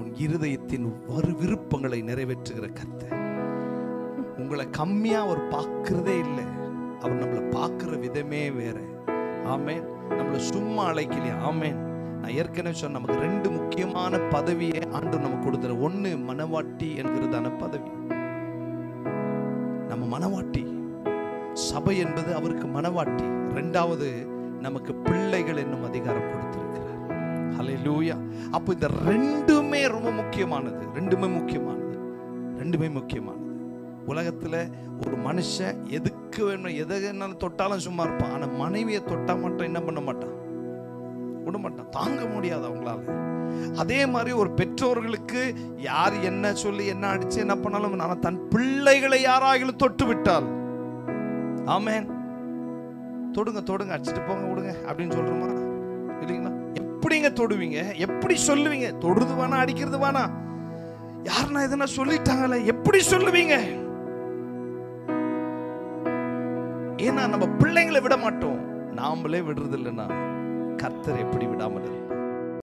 நம் இருதயத்தின் ஒரு விருப்பங்களை நிறைவேற்றுகிற கர்த்தர் உங்களை கம்மியா அவர் பார்க்கிறதே இல்லை அவர் நம்மளை பார்க்கிற விதமே வேற ஆமென் நம்மளை சும்மா அழைக்கலையா ஆமென் நான் ஏற்கனவே சொன்ன நமக்கு ரெண்டு முக்கியமான பதவியை ஆண்டு நமக்கு கொடுத்துற ஒண்ணு மனவாட்டி என்கிறதான பதவி நம்ம மனவாட்டி சபை என்பது அவருக்கு மனவாட்டி ரெண்டாவது நமக்கு பிள்ளைகள் என்னும் அதிகாரம் கொடுத்திருக்கிறார் ஹalleluya அப்போ இந்த ரெண்டுமே ரொம்ப முக்கியமானது ரெண்டுமே முக்கியமானது ரெண்டுமே முக்கியமானது உலகத்துல ஒரு மனுஷன் எதுக்கு வேணும் எதை வேணாலும் தொட்டாலும் சும்மா இருப்பான் ஆனா மனைவியை தொட்டா மட்டும் என்ன பண்ண மாட்டான் விட மாட்டான் தாங்க முடியாது அவங்களால அதே மாதிரி ஒரு பெற்றோர்களுக்கு யார் என்ன சொல்லி என்ன அடிச்சு என்ன பண்ணாலும் ஆனா தன் பிள்ளைகளை யாராகிலும் தொட்டு விட்டால் ஆமென் தொடுங்க தொடுங்க அடிச்சிட்டு போங்க விடுங்க அப்படின்னு சொல்றோமா இல்லைங்களா எப்படிங்க தொடுவீங்க எப்படி சொல்லுவீங்க தொடுறது வேணா அடிக்கிறது வேணா யாருன்னா எதனா சொல்லிட்டாங்களே எப்படி சொல்லுவீங்க ஏன்னா நம்ம பிள்ளைங்களை விட மாட்டோம் நாமளே விடுறது இல்லைன்னா கர்த்தர் எப்படி விடாமல் இருப்பார்